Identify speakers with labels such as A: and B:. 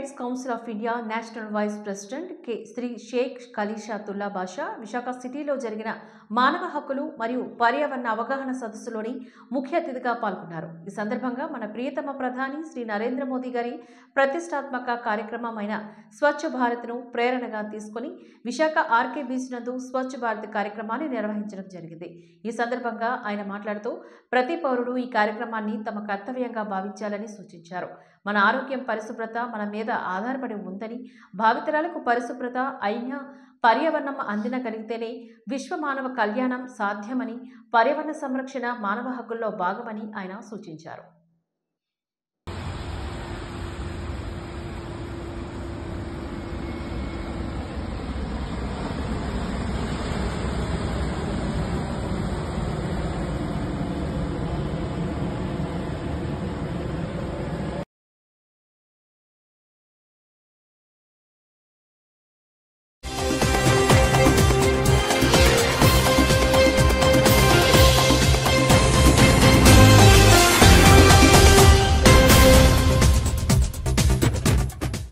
A: science council of India national vice president K Shri Sheikh Khaleeshatulla Basha Visakha సిటీలో జరిగిన మానవ హక్కులు మరియు పర్యావరణ అవగాహన సదస్సులోని ముఖ్య అతిథిగా పాల్గొన్నారు ఈ సందర్భంగా మన ప్రియతమ ప్రధాని శ్రీ నరేంద్ర మోదీ గారి ప్రతిష్టాత్మక కార్యక్రమమైన స్వచ్ఛ భారత్ను ప్రేరణగా తీసుకొని విశాఖ ఆర్కే బీచ్ నందు స్వచ్ఛ భారత్ కార్యక్రమాన్ని నిర్వహించడం జరిగింది ఈ సందర్భంగా ఆయన మాట్లాడుతూ ప్రతి పౌరుడు ఈ కార్యక్రమాన్ని తమ కర్తవ్యంగా భావించాలని సూచించారు మన ఆరోగ్యం పరిశుభ్రత మన మీద ఆధారపడి ఉందని భావితరాలకు పరిశుభ్రత అయిన పర్యావరణం అందినగలిగితేనే విశ్వ మానవ కళ్యాణం సాధ్యమని పర్యావరణ సంరక్షణ మానవ హక్కుల్లో భాగమని ఆయన సూచించారు